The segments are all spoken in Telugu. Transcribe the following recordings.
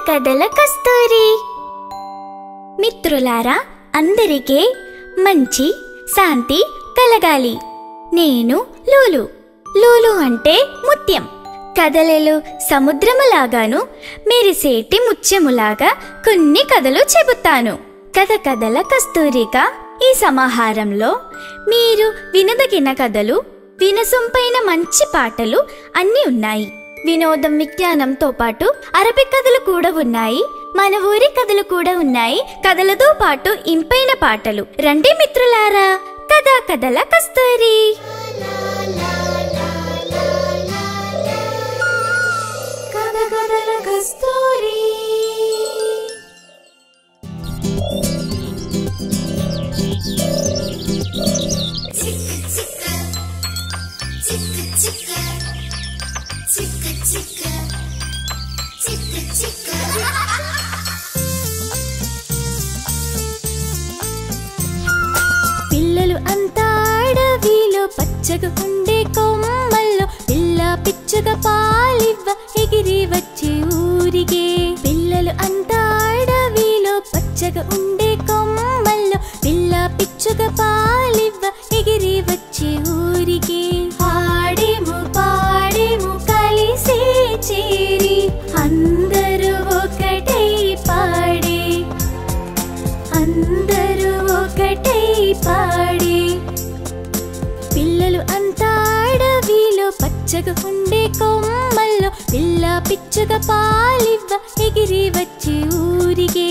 కథల కస్తూరి మిత్రులారా అందరికీ మంచి శాంతి కలగాలి నేను లూలు లూలు అంటే ముత్యం కథలలో సముద్రములాగాను మెరిసేటి ముత్యములాగా కొన్ని కథలు చెబుతాను కథ కథల కస్తూరిక ఈ సమాహారంలో మీరు వినదగిన కథలు వినసొంపైన మంచి పాటలు అన్నీ ఉన్నాయి వినోదం విజ్ఞానంతో పాటు అరబిక్ కథలు కూడా ఉన్నాయి మన ఊరి కథలు కూడా ఉన్నాయి కథలతో పాటు ఇంపైన పాటలు రండి మిత్రులారా కథా కథల కస్తూరి కథ కథల కస్తూరి పిల్లలు అంతా అడవిలో పచ్చగా ఉండే కొమ్మల్లో పిల్ల పిచ్చగా పాలివ్వ ఎగిరి వచ్చే ఊరిగే పిల్లలు అంతా అడవిలో పచ్చగా ఉండే కొమ్మల్లో పిల్ల పిచ్చగా పాలివ్వ ఎగిరి వచ్చే ఊరిగే పాడేము పాడేము కలిసే చేరి అందరూ ఒకటై పాడే అందరూ ఒకటై పాడే పిల్లలు అంతా అడవిలో పచ్చగా ఉండే కొమ్మల్లో పిల్ల పిచ్చగా పాలివ్వ ఎగిరి వచ్చే ఊరిగే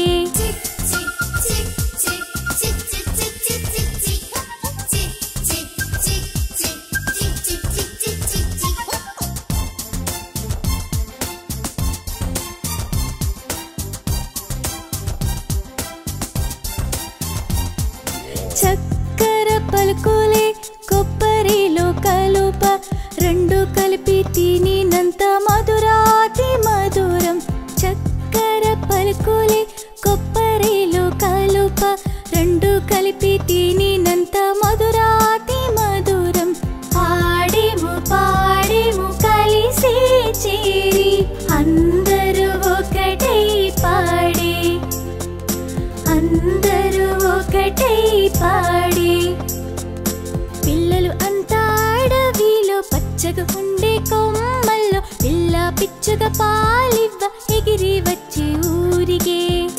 చక్కెర పలుకులే కొబ్బరిలో కలుప రెండు కలిపి తినినంత మధురాతి మధురం చక్కెర పలుకులే కొబ్బరిలో కలుప రెండు కలిపి తినినంత మధురాతి మధురం పాడేము పాడేము కలిసి చేరి అందరూ ఒకటై పాడే అందరూ ఒకటై పాడే పిల్లలు అంతా అడవిలో పచ్చగా ఉండే కొమ్మల్లో పిల్ల పిచ్చగా పాలివ్వ ఎగిరి వచ్చే ఊరిగే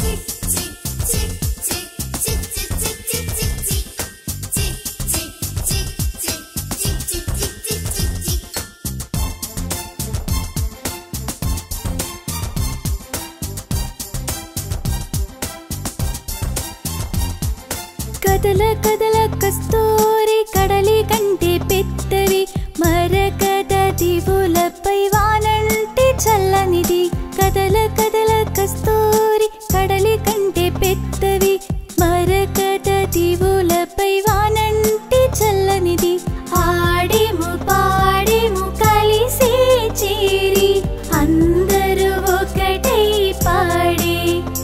కదల కదల కస్తూరి కడలి కంటే పెద్దవి మరకద దివులపై వానంటి చల్లనిది కదల కదల కస్తూరి కడలి కంటే పెద్దవి మరకద దివులపై వానంటి చల్లనిది ఆడేము పాడేము కలిసి చేరి అందరూ ఒకటై పాడే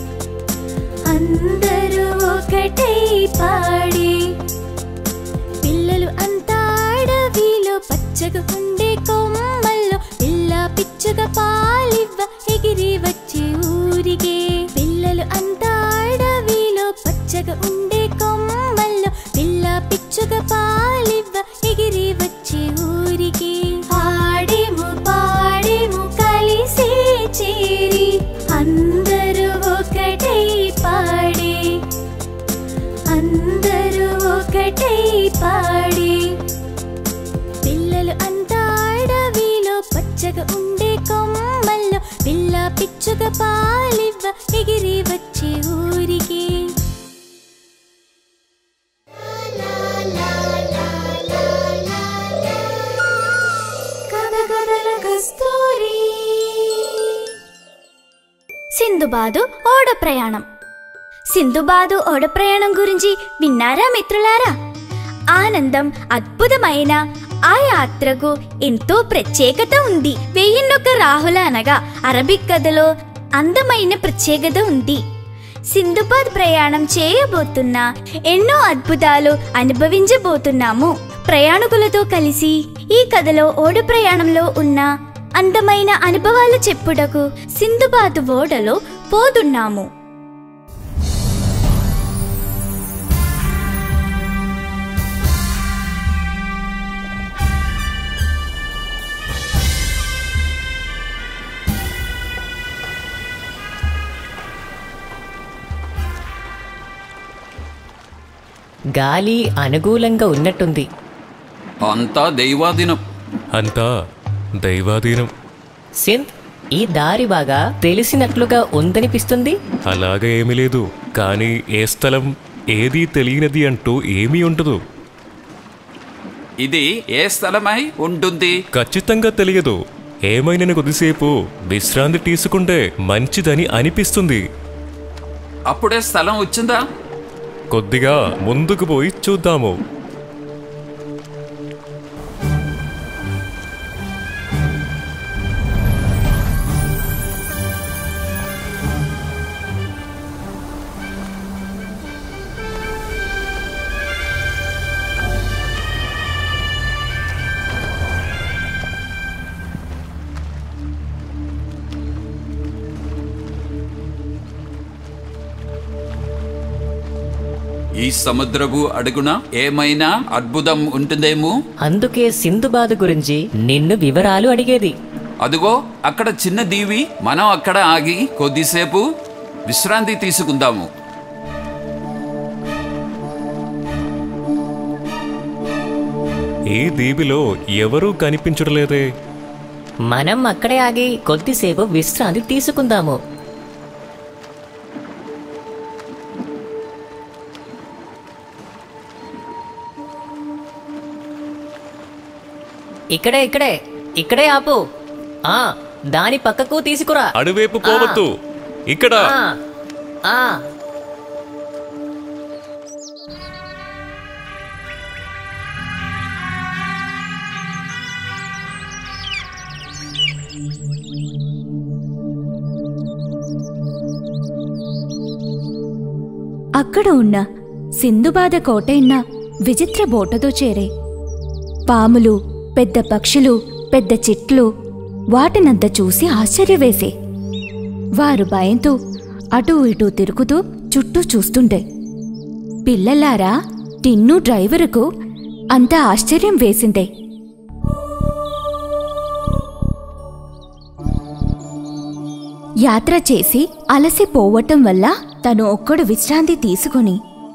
అందరూ ఒకటై పాడే పిల్లలు అంతా అడవిలో పచ్చగా ఉండే కొమ్మల్లో పిల్ల పిచ్చగా పాలివ్వ ఎగిరి వచ్చే ఊరిగే పిల్లలు అంతా అడవిలో పచ్చగా ఉండే కొమ్మల్లో పిల్ల పిచ్చగా పాలివ్వ ఎగిరి వచ్చే ఊరిగే పాడేము పాడేము కలిసి చేరి అందరూ ఒకటై పాడే అందరూ ఒకటై పాడే పిల్లలు అంతా అడవిలో పచ్చగా ఉండే కొమ్మల్లో పిల్ల పిచ్చగా పాలివ్వ ఎగిరి వచ్చే ఊరికే కథ కథల కస్తూరి సింధుబాదు ఓడ ప్రయాణం సింధుబాదు ఓడ ప్రయాణం గురించి విన్నారా మిత్రులారా ఆనందం అద్భుతమైన ఆ యాత్రకు ఎంతో ప్రత్యేకత ఉంది వెయ్యిన్నొక్క రాహుల అనగా అరబిక్ కథలో అందమైన ప్రత్యేకత ఉంది సింధుబాద్ ప్రయాణం చేయబోతున్నా ఎన్నో అద్భుతాలు అనుభవించబోతున్నాము ప్రయాణికులతో కలిసి ఈ కథలో ఓడ ప్రయాణంలో ఉన్న అందమైన అనుభవాలు చెప్పుటకు సింధుబాదు ఓడలో పోతున్నాము గాలి అనుకూలంగా ఉన్నట్టుంది అంతా దైవాధీనం అంతా దైవాధీనం సింత్ ఈ దారి బాగా తెలిసినట్లుగా ఉందనిపిస్తుంది అలాగా ఏమీ లేదు కానీ ఏ స్థలం ఏదీ తెలియనిది అంటూ ఏమీ ఉండదు ఇది ఏ స్థలమై ఉంటుంది ఖచ్చితంగా తెలియదు ఏమైనా కొద్దిసేపు విశ్రాంతి తీసుకుంటే మంచిదని అనిపిస్తుంది అప్పుడే స్థలం వచ్చిందా కొద్దిగా ముందుకు పోయి చూద్దాము ఈ సముద్రపు అడుగున ఏమైనా అద్భుతం ఉంటుందేమో అందుకే సింధుబాద్ గురించి నిన్ను వివరాలు అడిగేది అదుగో అక్కడ చిన్న దీవి మనం అక్కడ ఆగి కొద్దిసేపు విశ్రాంతి తీసుకుందాము ఈ దీవిలో ఎవరూ కనిపించడలేదే మనం అక్కడే ఆగి కొద్దిసేపు విశ్రాంతి తీసుకుందాము ఇక్కడే ఇక్కడే ఇక్కడే ఆపు ఆ దాని పక్కకు తీసుకురా అటువైపు పోవద్దు ఇక్కడ ఆ, ఆ. అక్కడ ఉన్న సింధుబాద కోటైన విచిత్ర బోటతో చేరే పాములు పెద్ద పక్షులు పెద్ద చెట్లు వాటినంత చూసి ఆశ్చర్యవేసే వారు భయంతో అటూ ఇటూ తిరుగుతూ చుట్టూ చూస్తుండే పిల్లలారా టిన్ను డ్రైవరుకు అంత ఆశ్చర్యం వేసిందే యాత్ర చేసి అలసిపోవటం వల్ల తను ఒక్కడు విశ్రాంతి తీసుకుని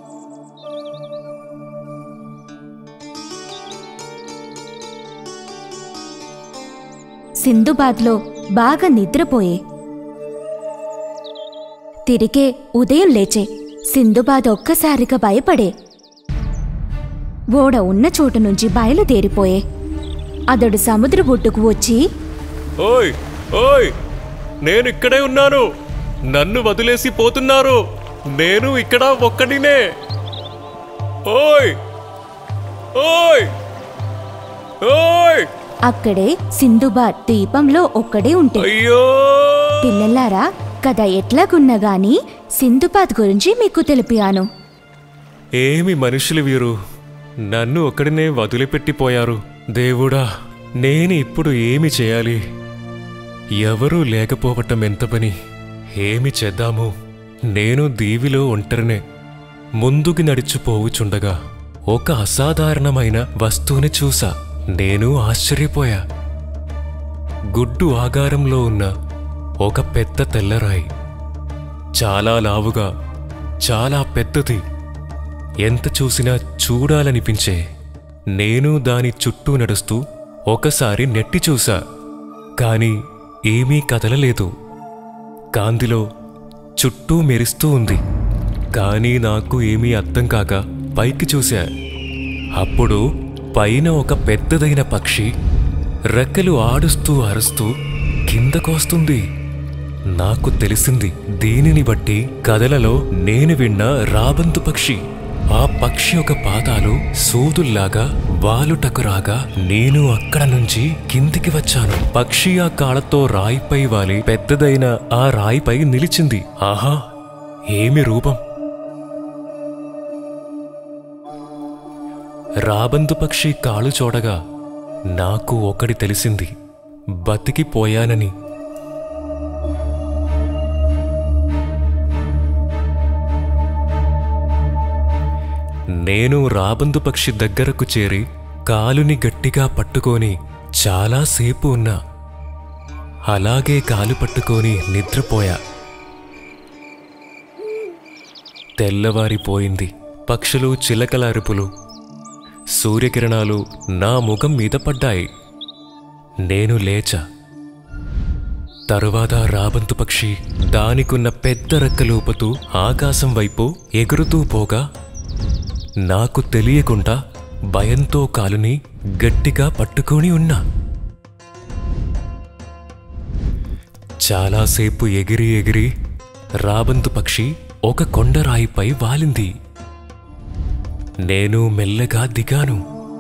సింధుబాద్లో బాగా నిద్రపోయే తిరిగే ఉదయం లేచే సింధుబాద్ ఒక్కసారిగా భయపడే ఓడ ఉన్న చోటు నుంచి బయలుదేరిపోయే అతడు సముద్ర బొడ్డుకు వచ్చి ఓయ్ ఓయ్ నేను ఇక్కడే ఉన్నాను నన్ను వదిలేసి పోతున్నారు నేను ఇక్కడ ఒక్కడినే ఓయ్ ఓయ్ ఓయ్ అక్కడే సింధుబాద్ ద్వీపంలో ఒక్కడే ఉంటే అయ్యో పిల్లలారా కథ ఎట్లాగున్నా గాని సింధుబాద్ గురించి మీకు తెలిపాను ఏమి మనుషులు వీరు నన్ను ఒక్కడినే వదిలిపెట్టిపోయారు దేవుడా నేను ఇప్పుడు ఏమి చేయాలి ఎవరూ లేకపోవటం ఎంత పని ఏమి చేద్దాము నేను దీవిలో ఒంటరినే ముందుకు నడిచిపోవుచుండగా ఒక అసాధారణమైన వస్తువుని చూసా నేను ఆశ్చర్యపోయా గుడ్డు ఆకారంలో ఉన్న ఒక పెద్ద తెల్లరాయి చాలా లావుగా చాలా పెద్దది ఎంత చూసినా చూడాలనిపించే నేను దాని చుట్టూ నడుస్తూ ఒకసారి నెట్టి చూసా కాని ఏమీ కదలలేదు కాంతిలో చుట్టూ మెరుస్తూ ఉంది కానీ నాకు ఏమీ అర్థం కాక పైకి చూశా అప్పుడు పైన ఒక పెద్దదైన పక్షి రెక్కలు ఆడుస్తూ అరుస్తూ కిందకొస్తుంది నాకు తెలిసింది దీనిని బట్టి కథలలో నేను విన్న రాబంతు పక్షి ఆ పక్షి ఒక పాదాలు సూదుల్లాగా వాలుటకు రాగా నేను అక్కడ నుంచి కిందికి వచ్చాను పక్షి ఆ కాళ్ళతో రాయిపై వాలి పెద్దదైన ఆ రాయిపై నిలిచింది ఆహా ఏమి రూపం రాబందు పక్షి కాలు చూడగా నాకు ఒకటి తెలిసింది బతికిపోయానని నేను రాబందు పక్షి దగ్గరకు చేరి కాలుని గట్టిగా పట్టుకొని చాలాసేపు ఉన్నా అలాగే కాలు పట్టుకొని నిద్రపోయా తెల్లవారిపోయింది పక్షులు చిలకల అరుపులు సూర్యకిరణాలు నా ముఖం మీద పడ్డాయి నేను లేచా తరువాత రాబంతు పక్షి దానికున్న పెద్ద రెక్కలూపుతూ ఆకాశం వైపు ఎగురుతూ పోగా నాకు తెలియకుండా భయంతో కాలుని గట్టిగా పట్టుకొని ఉన్నా చాలాసేపు ఎగిరి ఎగిరి రాబంతు పక్షి ఒక కొండరాయిపై వాలింది నేను మెల్లగా దిగాను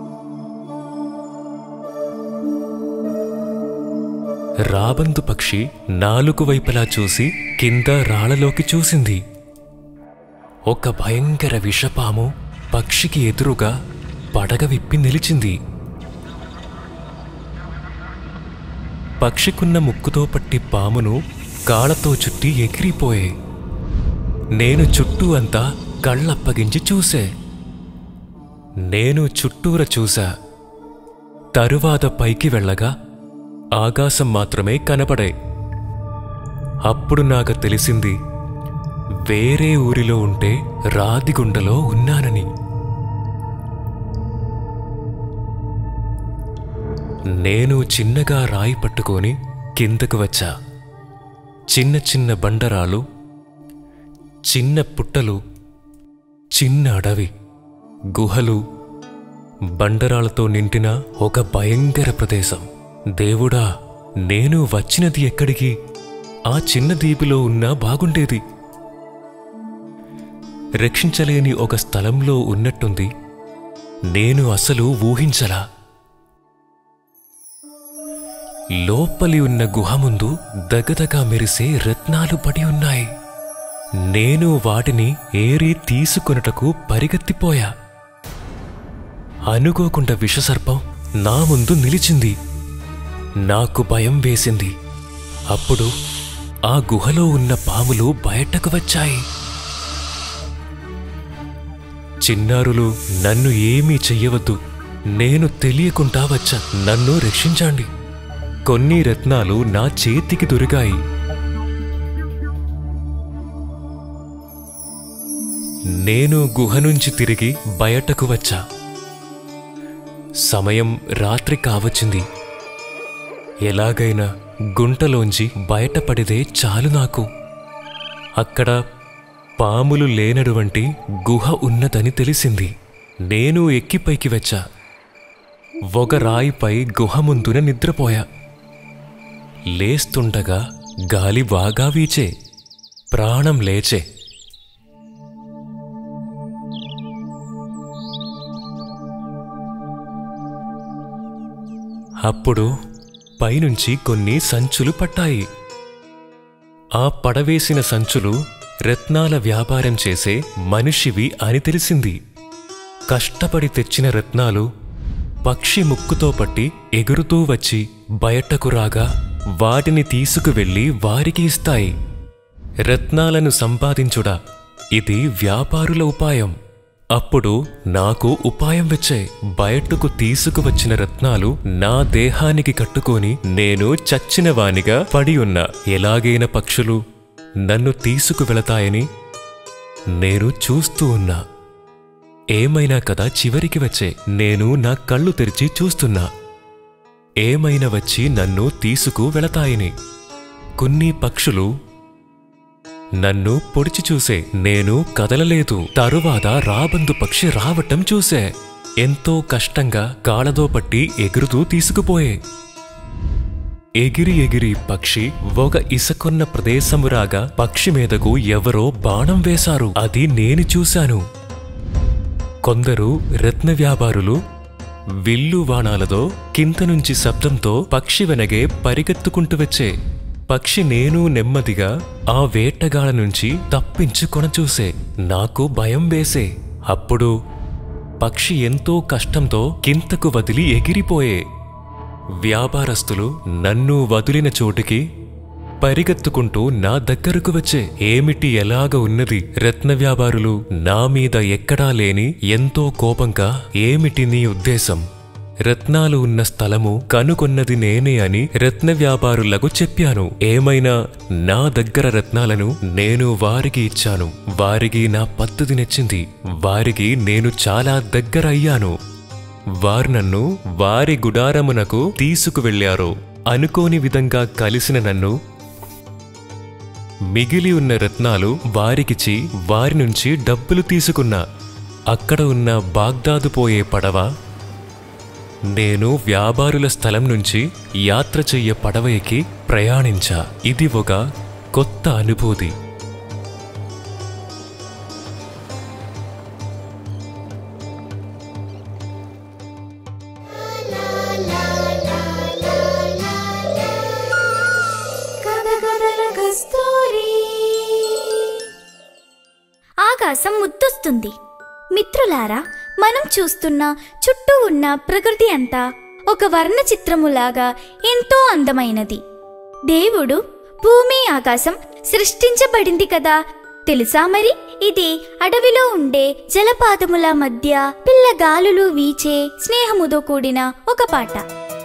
రాబందు పక్షి నాలుగు వైపులా చూసి కింద రాళ్లలోకి చూసింది ఒక భయంకర విషపాము పక్షికి ఎదురుగా పడగ విప్పి నిలిచింది పక్షికున్న ముక్కుతో పట్టి పామును కాళ్ళతో చుట్టి ఎగిరిపోయే నేను చుట్టూ అంతా కళ్ళప్పగించి చూసే నేను చుట్టూర చూసా తరువాత పైకి వెళ్ళగా ఆకాశం మాత్రమే కనపడే అప్పుడు నాకు తెలిసింది వేరే ఊరిలో ఉంటే రాదిగుండలో ఉన్నానని నేను చిన్నగా రాయి పట్టుకొని కిందకు వచ్చా చిన్న చిన్న బండరాలు చిన్న పుట్టలు చిన్న అడవి గుహలు బండరాలతో నిండిన ఒక భయంకర ప్రదేశం దేవుడా నేను వచ్చినది ఎక్కడికి ఆ చిన్న దీపిలో ఉన్నా బాగుండేది రక్షించలేని ఒక స్థలంలో ఉన్నట్టుంది నేను అసలు ఊహించలా లోపలి ఉన్న గుహ ముందు దగదగా మెరిసే రత్నాలు పడి ఉన్నాయి నేను వాటిని ఏరి తీసుకొనుటకు పరిగెత్తిపోయా అనుకోకుండా విషసర్పం నా ముందు నిలిచింది నాకు భయం వేసింది అప్పుడు ఆ గుహలో ఉన్న పాములు బయటకు వచ్చాయి చిన్నారులు నన్ను ఏమీ చెయ్యవద్దు నేను తెలియకుండా వచ్చా నన్ను రక్షించండి కొన్ని రత్నాలు నా చేతికి దొరికాయి నేను గుహ నుంచి తిరిగి బయటకు వచ్చా సమయం రాత్రి కావచ్చింది ఎలాగైనా గుంటలోంచి బయటపడితే చాలు నాకు అక్కడ పాములు లేనటువంటి గుహ ఉన్నదని తెలిసింది నేను ఎక్కి పైకి వచ్చా ఒక రాయిపై గుహ ముందున నిద్రపోయా లేస్తుండగా గాలి బాగా వీచే ప్రాణం లేచే అప్పుడు పైనుంచి కొన్ని సంచులు పట్టాయి ఆ పడవేసిన సంచులు రత్నాల వ్యాపారం చేసే మనిషివి అని తెలిసింది కష్టపడి తెచ్చిన రత్నాలు పక్షి ముక్కుతో పట్టి ఎగురుతూ వచ్చి బయటకు రాగా వాటిని తీసుకువెళ్ళి వారికి ఇస్తాయి రత్నాలను సంపాదించుడా ఇది వ్యాపారుల ఉపాయం అప్పుడు నాకు ఉపాయం వచ్చే బయటకు తీసుకువచ్చిన రత్నాలు నా దేహానికి కట్టుకొని నేను చచ్చిన వానిగా పడి ఉన్నా ఎలాగైన పక్షులు నన్ను తీసుకువెళతాయని నేను చూస్తూ ఉన్నా ఏమైనా కదా చివరికి వచ్చే నేను నా కళ్ళు తెరిచి చూస్తున్నా ఏమైనా వచ్చి నన్ను తీసుకు వెళతాయని కొన్ని పక్షులు నన్ను పొడిచి చూసే నేను కదలలేదు తరువాత రాబందు పక్షి రావటం చూసే ఎంతో కష్టంగా కాళ్ళతో పట్టి ఎగురుతూ తీసుకుపోయే ఎగిరి ఎగిరి పక్షి ఒక ఇసకొన్న ప్రదేశమురాగా పక్షి మీదకు ఎవరో బాణం వేశారు అది నేను చూశాను కొందరు రత్న వ్యాపారులు విల్లు బాణాలతో కింద నుంచి శబ్దంతో పక్షి వెనగే పరిగెత్తుకుంటూ వచ్చే పక్షి నేను నెమ్మదిగా ఆ వేటగాళ్ళ నుంచి తప్పించుకొన చూసే నాకు భయం వేసే అప్పుడు పక్షి ఎంతో కష్టంతో కింతకు వదిలి ఎగిరిపోయే వ్యాపారస్తులు నన్ను వదిలిన చోటుకి పరిగెత్తుకుంటూ నా దగ్గరకు వచ్చే ఏమిటి ఎలాగ ఉన్నది రత్న వ్యాపారులు నా మీద ఎక్కడా లేని ఎంతో కోపంగా ఏమిటి నీ ఉద్దేశం రత్నాలు ఉన్న స్థలము కనుకొన్నది నేనే అని రత్న వ్యాపారులకు చెప్పాను ఏమైనా నా దగ్గర రత్నాలను నేను వారికి ఇచ్చాను వారికి నా పద్ధతి నచ్చింది వారికి నేను చాలా దగ్గర అయ్యాను వారు నన్ను వారి గుడారమునకు తీసుకువెళ్లారు అనుకోని విధంగా కలిసిన నన్ను మిగిలి ఉన్న రత్నాలు వారికిచ్చి వారి నుంచి డబ్బులు తీసుకున్నా అక్కడ ఉన్న బాగ్దాదు పోయే పడవ నేను వ్యాపారుల స్థలం నుంచి యాత్ర చెయ్య పడవ ఎక్కి ప్రయాణించా ఇది ఒక కొత్త అనుభూతి ఆకాశం ముద్దొస్తుంది మిత్రులారా మనం చూస్తున్న చుట్టూ ఉన్న ప్రకృతి అంతా ఒక వర్ణ చిత్రములాగా ఎంతో అందమైనది దేవుడు భూమి ఆకాశం సృష్టించబడింది కదా తెలుసా మరి ఇది అడవిలో ఉండే జలపాతముల మధ్య పిల్లగాలులు వీచే స్నేహముతో కూడిన ఒక పాట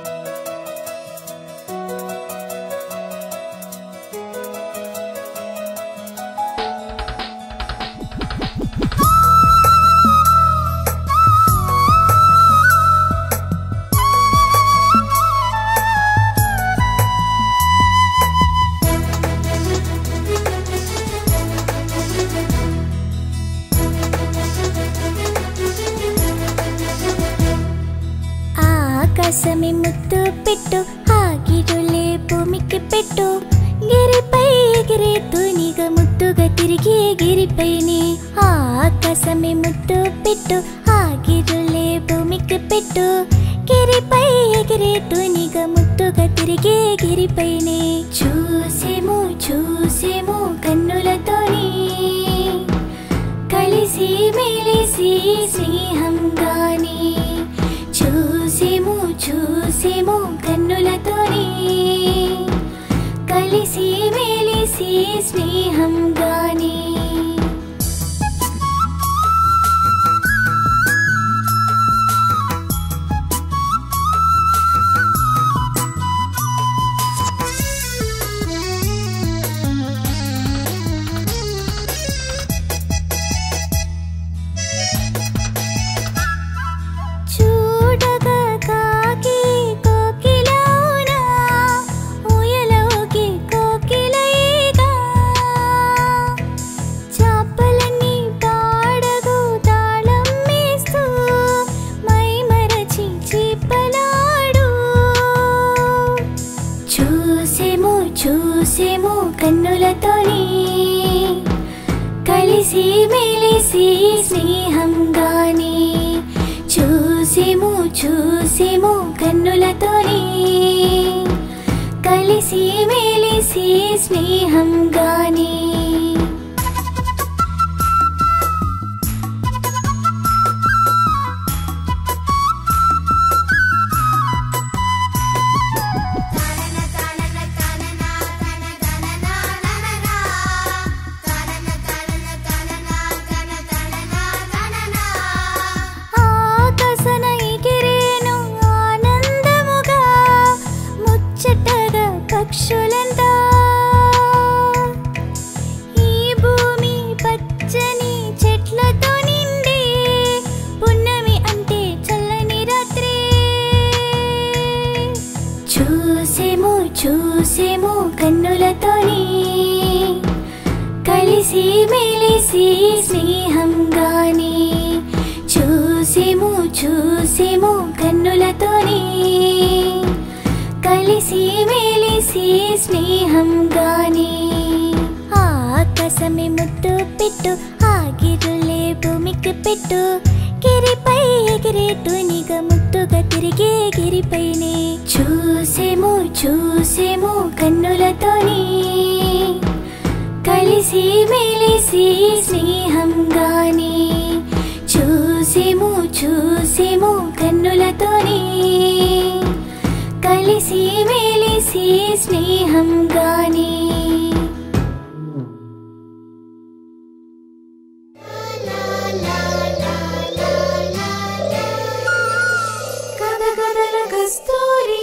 ఆకాశమే ముద్దు పెట్టు ఆగిరులే భూమికి పెట్టు గిరిపై ఎగిరే తునిగ ముద్దుగా తిరిగి గిరిపైనే ఆకాశమే ముద్దు పెట్టు ఆగిరులే భూమికి పెట్టు గిరిపై ఎగిరే తునిగ ముద్దుగా తిరిగే గిరిపైనే చూసేము చూసేము కన్నులతోని కలిసి మెలిసి స్నేహంగాని చూసేము చూసేము కన్నులతోని కలిసి మెలిసి స్నేహంగాని చూడగా కాకి కోకిలౌనా ఊయలోకి కోకిలైగా చాపలన్నీ పాడగు తాళం వేస్తూ మై మరచి చీపలాడు చూసేము చూసేము కన్నులతోని కలిసి మెలిసి స్నేహంగాని చూసేము చూసేము కన్నులతోని కలిసి మెలిసి స్నేహంగాని ఆకాశన ఎగిరేను ఆనందముగా ముచ్చటగా పక్షులంతా ఈ భూమి పచ్చని చెట్లతో నిండి పున్నమి అంటే చల్లని రాత్రి చూసేము చూసేము కన్నులతోని కలిసి మెలిసి స్నేహంగాని చూసేము చూసేము కన్నులతోని కలిసి మెలిసి స్నేహంగాని ఆకాశమే ముద్దు పెట్టు ఆగిరులే భూమికి పెట్టు గిరిపై ఎగిరే తునిగ ముద్దుగా తిరిగే గిరిపైనే చూసేము చూసేము కన్నులతోని కలిసి మెలిసి స్నేహంగాని చూసేము చూసేము కన్నులతోని కలిసి మెలిసి స్నేహంగానే కథ కథల కస్తూరి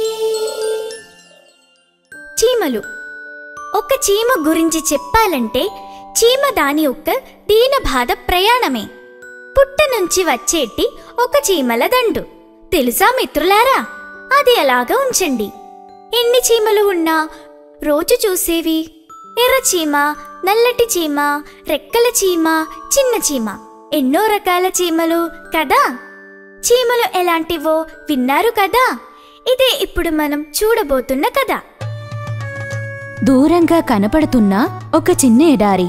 చీమలు ఒక చీమ గురించి చెప్పాలంటే చీమ దాని యొక్క దీన బాధ ప్రయాణమే పుట్ట నుంచి వచ్చేటి ఒక చీమల దండు తెలుసా మిత్రులారా అది అలాగా ఉంచండి ఎన్ని చీమలు ఉన్నా రోజు చూసేవి ఎర్ర చీమ నల్లటి చీమ రెక్కల చీమ చిన్న చీమ ఎన్నో రకాల చీమలు కదా చీమలు ఎలాంటివో విన్నారు కదా ఇదే ఇప్పుడు మనం చూడబోతున్న కథ దూరంగా కనపడుతున్న ఒక చిన్న ఎడారి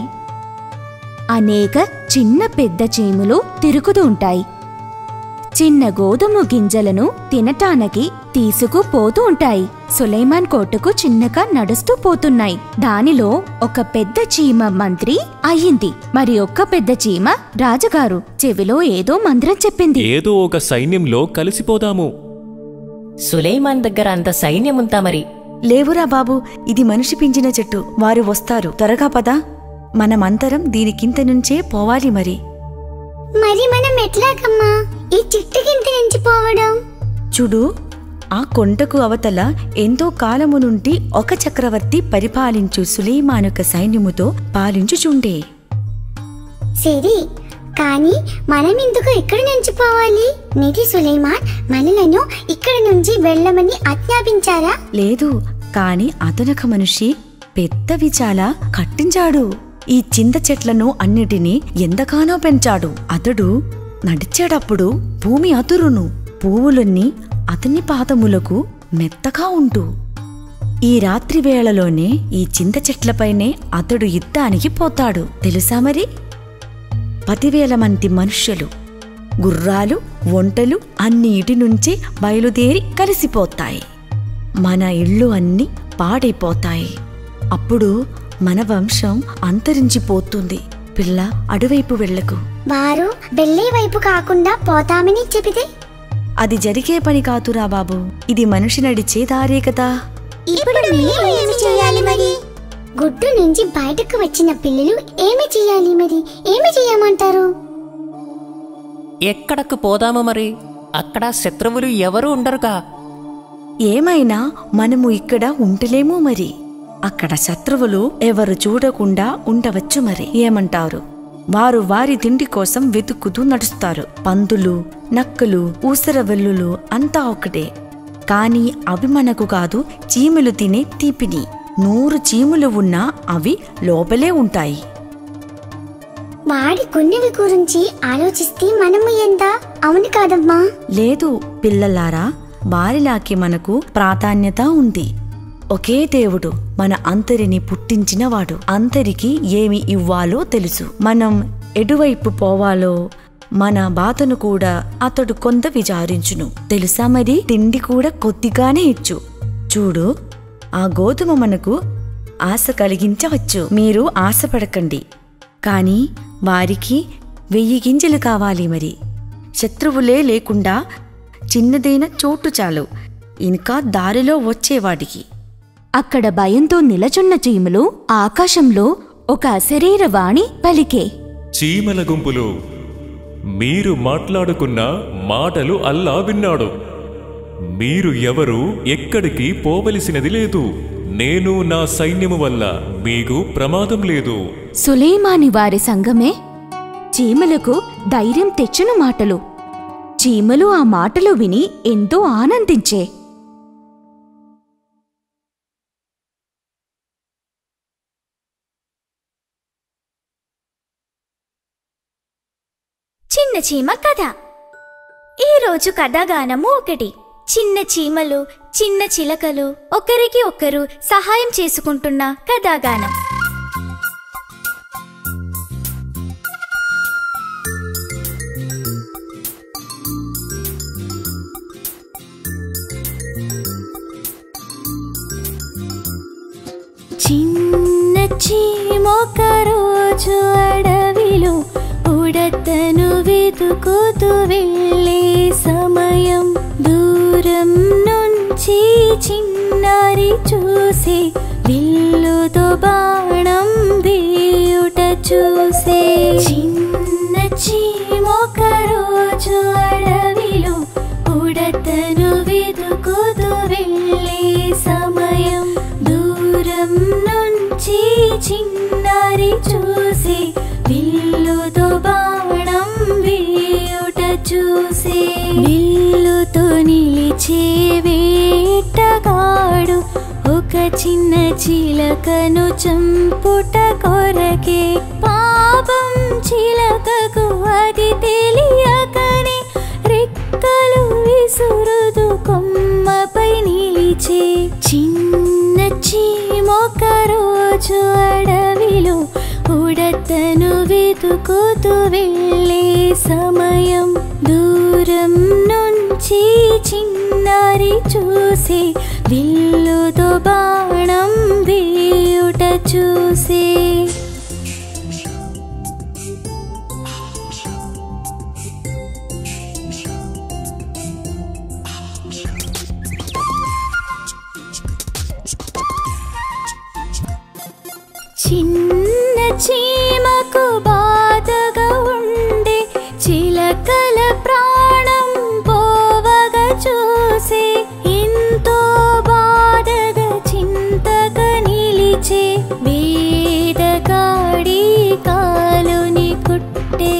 అనేక చిన్న పెద్ద చీములు తిరుగుతూ ఉంటాయి చిన్న గోధుమ గింజలను తినటానికి తీసుకుపోతూ ఉంటాయి సులైమాన్ కోటకు చిన్నగా నడుస్తూ పోతున్నాయి దానిలో ఒక పెద్ద చీమ మంత్రి అయ్యింది మరి ఒక్క పెద్ద చీమ రాజుగారు చెవిలో ఏదో మంత్రం చెప్పింది ఏదో ఒక సైన్యంలో కలిసిపోదాము సులైమాన్ దగ్గర అంత సైన్యం ఉందా మరి లేవురా బాబు ఇది మనిషి పించిన చెట్టు వారు వస్తారు త్వరగా పదా మనమంతరం దీనికింత నుంచే పోవాలి మరి మరి మనం ఎట్లాగమ్మా ఈ చెట్టు కింద నుంచి పోవడం చూడు ఆ కొండకు అవతల ఎంతో కాలము నుండి ఒక చక్రవర్తి పరిపాలించు సులేమానుక సైన్యముతో పాలించుచుండే సరే కానీ మనం ఎందుకు ఇక్కడి నుంచి పోవాలి నిధి సులైమాన్ మనలను ఇక్కడి నుంచి వెళ్ళమని ఆజ్ఞాపించారా లేదు కాని అతనొక మనిషి పెద్దవి చాలా కట్టించాడు ఈ చింత చెట్లను అన్నిటినీ ఎంతగానో పెంచాడు అతడు నడిచేటప్పుడు భూమి అతురును పువ్వులన్నీ అతని పాదములకు మెత్తగా ఉంటూ ఈ రాత్రి వేళలోనే ఈ చింత చెట్లపైనే అతడు యుద్ధానికి పోతాడు తెలుసా మరి పదివేల మంది మనుష్యులు గుర్రాలు ఒంటలు అన్ని ఇటి నుంచి బయలుదేరి కలిసిపోతాయి మన ఇళ్ళు అన్ని పాడైపోతాయి అప్పుడు మన వంశం అంతరించిపోతుంది పిల్ల అటువైపు వెళ్ళకు వారు వెళ్ళే వైపు కాకుండా పోతామని చెబితే అది జరిగే పని కాదురా బాబు ఇది మనిషి నడిచే దారే కదా ఇప్పుడు మేము ఏమి చేయాలి మరి గుడ్డు నుంచి బయటకు వచ్చిన పిల్లలు ఏమి చేయాలి మరి ఏమి చేయమంటారు ఎక్కడకు పోదాము మరి అక్కడ శత్రువులు ఎవరు ఉండరుగా ఏమైనా మనము ఇక్కడ ఉంటలేము మరి అక్కడ శత్రువులు ఎవరు చూడకుండా ఉండవచ్చు మరి ఏమంటారు వారు వారి తిండి కోసం వెతుక్కుతూ నడుస్తారు పందులు నక్కలు ఊసరవెల్లులు అంతా ఒకటే కాని అవి మనకు కాదు చీమలు తినే తీపిని నూరు చీములు ఉన్నా అవి లోపలే ఉంటాయి వాడి కొన్నివి గురించి ఆలోచిస్తే మనము ఎంత అవును కాదమ్మా లేదు పిల్లలారా వారిలాకి మనకు ప్రాధాన్యత ఉంది ఒకే దేవుడు మన అంతరిని పుట్టించినవాడు అంతరికి ఏమి ఇవ్వాలో తెలుసు మనం ఎటువైపు పోవాలో మన బాధను కూడా అతడు కొంత విచారించును తెలుసా మరి తిండి కూడా కొద్దిగానే ఇచ్చు చూడు ఆ గోధుమ మనకు ఆశ కలిగించవచ్చు మీరు ఆశపడకండి కానీ వారికి వెయ్యి గింజలు కావాలి మరి శత్రువులే లేకుండా చిన్నదైన చోటు చాలు ఇంకా దారిలో వచ్చేవాడికి అక్కడ భయంతో నిలచున్న చీమలు ఆకాశంలో ఒక అశరీర వాణి పలికే చీమల గుంపులు మీరు మాట్లాడుకున్న మాటలు అల్లా విన్నాడు మీరు ఎవరు ఎక్కడికి పోవలసినది లేదు నేను నా సైన్యము వల్ల మీకు ప్రమాదం లేదు సులేమాని వారి సంఘమే చీమలకు ధైర్యం తెచ్చిన మాటలు చీమలు ఆ మాటలు విని ఎంతో ఆనందించే చిన్న చీమ కథ ఈ రోజు కథాగానము ఒకటి చిన్న చీమలు చిన్న చిలకలు ఒకరికి ఒకరు సహాయం చేసుకుంటున్న కథాగానం చిన్న చీమొక రోజు అడవిలో ఉడతను వెతుకుతూ వెళ్ళే సమయం దూరం నుంచి చూసి విల్లుతో బాణం వేయుట చూసే చిన్న చీమొక రోజు అడవిలో ఉడతను వెతుకుతూ వెళ్ళే సమయం దూరం నుంచి చిన్నారి చూసి విల్లుతో బాణం వేయుట చూసి విల్లుతో నిలిచే వేటగాడు ఒక చిన్న చిలకను చంపుట కొరకే పాపం చిలకకు అది తెలియకనే రెక్కలు విసురుదు కొమ్మపై నిలిచే చిన్న చీమొక రోజు అడవిలో ఉడతను వెతుకుతూ వెళ్ళే సమయం దూరం నుంచి చిన్నారి చూసి విల్లుతో బాణం వేయుట చూసి చిన్న చీమకు బాధగా ఉండే చిలకల ప్రాణం పోవగా చూసి ఎంతో బాధగా చింతగా నిలిచే వేదగాడి కాలుని కుట్టే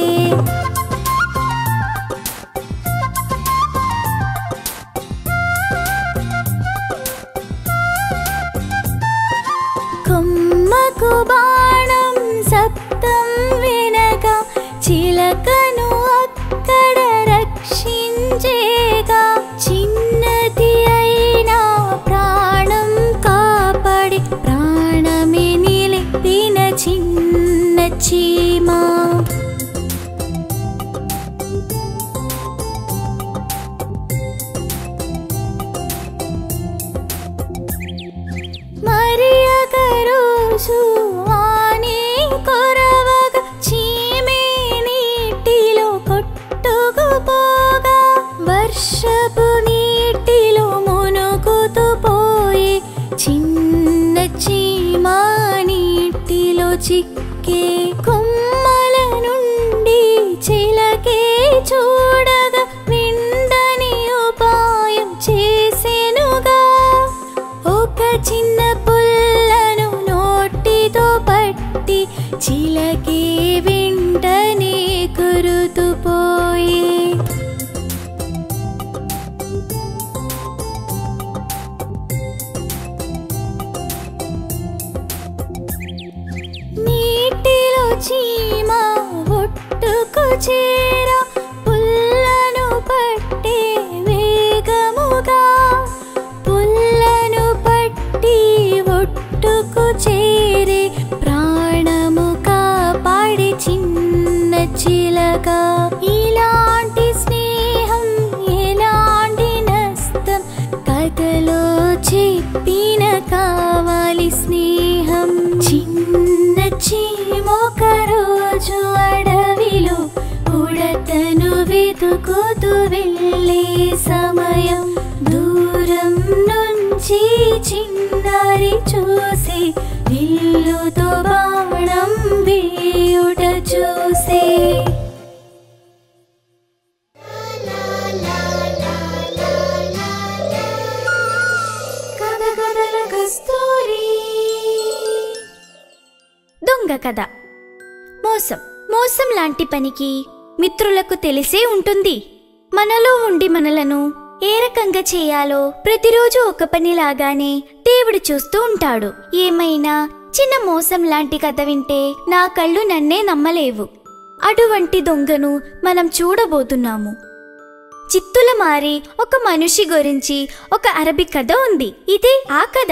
కొమ్మకు బాణం శబ్దం వినగా చిలకను అక్కడ రక్షించేగా చిన్నది అయినా ప్రాణం కాపాడి ప్రాణమే నిలిపిన చిన్న చీమా మరి ఒకరోజు ఆనే కొరవగా చీమే నీటిలో కొట్టుకుపోగా వర్షపు నీటిలో మునుగుతూ పోయి చిన్న చీమ నీటిలో చిక్కే కొమ్మల నుండి చిలకే చూడగా విందని ఉపాయం చేసెనుగా ఒక చిన్న పుల్లను నోటితో పట్టి చిలకే వెంటనే కురుతుపోయే నీటిలో చీమ ఒట్టుకు చేర పుల్లను పట్టే వేగముగా పుల్లను పట్టి ఒట్టుకు చేరే ప్రాణము కాపాడి చిన్న చిలక ఇలాంటి స్నేహం ఎలాంటి నష్టం కథలో చెప్పిన కావాలి స్నేహం చిన్న చీమొక రోజు అడవిలో ఉడతను వెతుకుతూ వెళ్ళే సమయం దూరం నుంచి చిన్నారి చూసి విల్లుతో బాణం వేయుట చూసే కథ కథల కస్తూరి దొంగ కథ మోసం మోసం లాంటి పనికి మిత్రులకు తెలిసే ఉంటుంది మనలో ఉండి మనలను ఏ రకంగా చేయాలో ప్రతిరోజు ఒక పని లాగానే దేవుడు చూస్తూ ఉంటాడు ఏమైనా చిన్న మోసం లాంటి కథ వింటే నా కళ్ళు నన్నే నమ్మలేవు అటువంటి దొంగను మనం చూడబోతున్నాము చిత్తుల మారి ఒక మనిషి గురించి ఒక అరబిక్ కథ ఉంది ఇదే ఆ కథ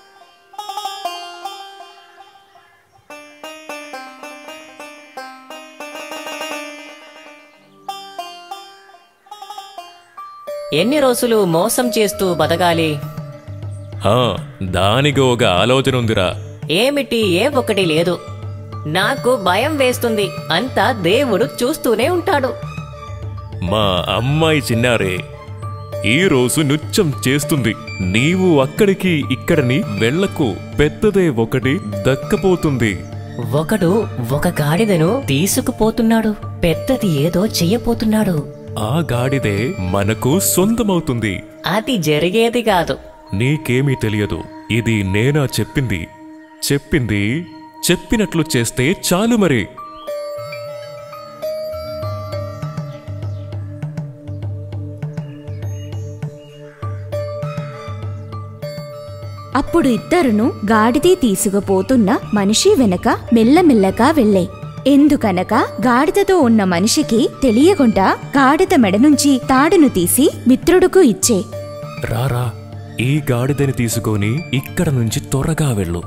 ఎన్ని రోజులు మోసం చేస్తూ బతకాలి హా, దానికి ఒక ఆలోచన ఉందిరా ఏమిటి ఏ ఒకటి లేదు నాకు భయం వేస్తుంది అంతా దేవుడు చూస్తూనే ఉంటాడు మా అమ్మాయి చిన్నారే ఈ రోజు నృత్యం చేస్తుంది నీవు అక్కడికి ఇక్కడని వెళ్ళకు పెద్దదే ఒకటి దక్కపోతుంది ఒకడు ఒక గాడిదను తీసుకుపోతున్నాడు పెద్దది ఏదో చెయ్యపోతున్నాడు ఆ గాడిదే మనకు సొంతమవుతుంది అది జరిగేది కాదు నీకేమీ తెలియదు ఇది నేనా చెప్పింది చెప్పింది చెప్పినట్లు చేస్తే చాలు మరి అప్పుడు ఇద్దరును గాడిది తీసుకుపోతున్న మనిషి వెనక మెల్లమెల్లగా వెళ్ళే ఎందుకనగా గాడిదతో ఉన్న మనిషికి తెలియకుండా గాడిద మెడ నుంచి తాడును తీసి మిత్రుడుకు ఇచ్చే రారా ఈ గాడిదని తీసుకొని ఇక్కడ నుంచి త్వరగా వెళ్ళు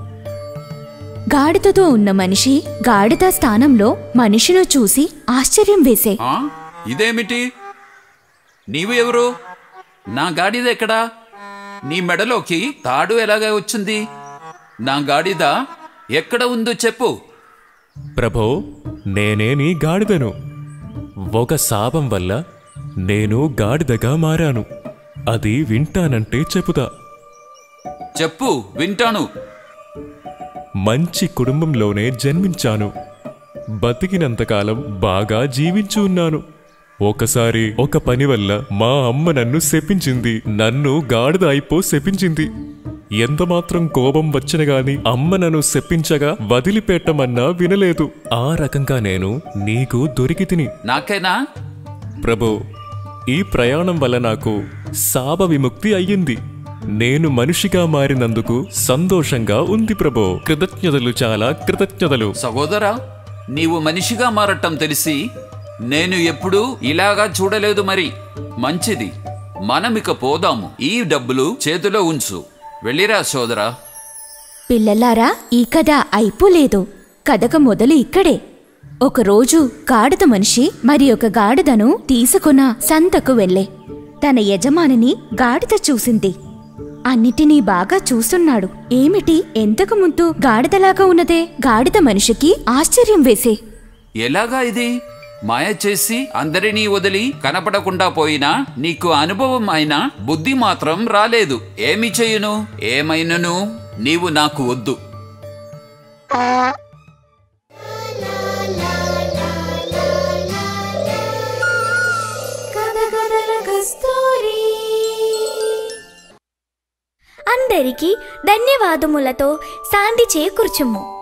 గాడిదతో ఉన్న మనిషి గాడిద స్థానంలో మనిషిను చూసి ఆశ్చర్యం వేసే ఆ? ఇదేమిటి నీవు ఎవరు నా గాడిద ఎక్కడా నీ మెడలోకి తాడు ఎలాగా వచ్చింది నా గాడిద ఎక్కడ ఉందో చెప్పు ప్రభో నేనే నీ గాడిదను ఒక శాపం వల్ల నేను గాడిదగా మారాను అది వింటానంటే చెబుతా చెప్పు వింటాను మంచి కుటుంబంలోనే జన్మించాను బతికినంతకాలం బాగా జీవించి ఉన్నాను ఒకసారి ఒక పని వల్ల మా అమ్మ నన్ను శపించింది నన్ను గాడిద అయిపో శపించింది ఎంతమాత్రం కోపం వచ్చిన గాని అమ్మ నన్ను శపించగా వదిలిపెట్టమన్నా వినలేదు ఆ రకంగా నేను నీకు దొరికి తిని నాకేనా ప్రభు ఈ ప్రయాణం వల్ల నాకు శాప విముక్తి అయ్యింది నేను మనిషిగా మారినందుకు సంతోషంగా ఉంది ప్రభు కృతజ్ఞతలు చాలా కృతజ్ఞతలు సహోదరా నీవు మనిషిగా మారటం తెలిసి నేను ఎప్పుడూ ఇలాగా చూడలేదు మరి మంచిది మనమిక పోదాము ఈ డబ్బులు చేతిలో ఉంచు వెళ్ళిరా సోదరా పిల్లలారా ఈ కథ అయిపోలేదు కథక మొదలు ఇక్కడే ఒకరోజు గాడిద మనిషి మరి ఒక గాడిదను తీసుకున్న సంతకు వెళ్ళే తన యజమానిని గాడిద చూసింది అన్నిటినీ బాగా చూస్తున్నాడు ఏమిటి ఎంతకు ముందు గాడిదలాగా ఉన్నదే గాడిద మనిషికి ఆశ్చర్యం వేసే ఎలాగా ఇది మాయ చేసి అందరినీ వదిలి కనపడకుండా పోయినా నీకు అనుభవం అయినా బుద్ధి మాత్రం రాలేదు ఏమి చెయ్యను ఏమైనను నీవు నాకు వద్దు అందరికీ ధన్యవాదములతో శాంతి చేకూర్చుము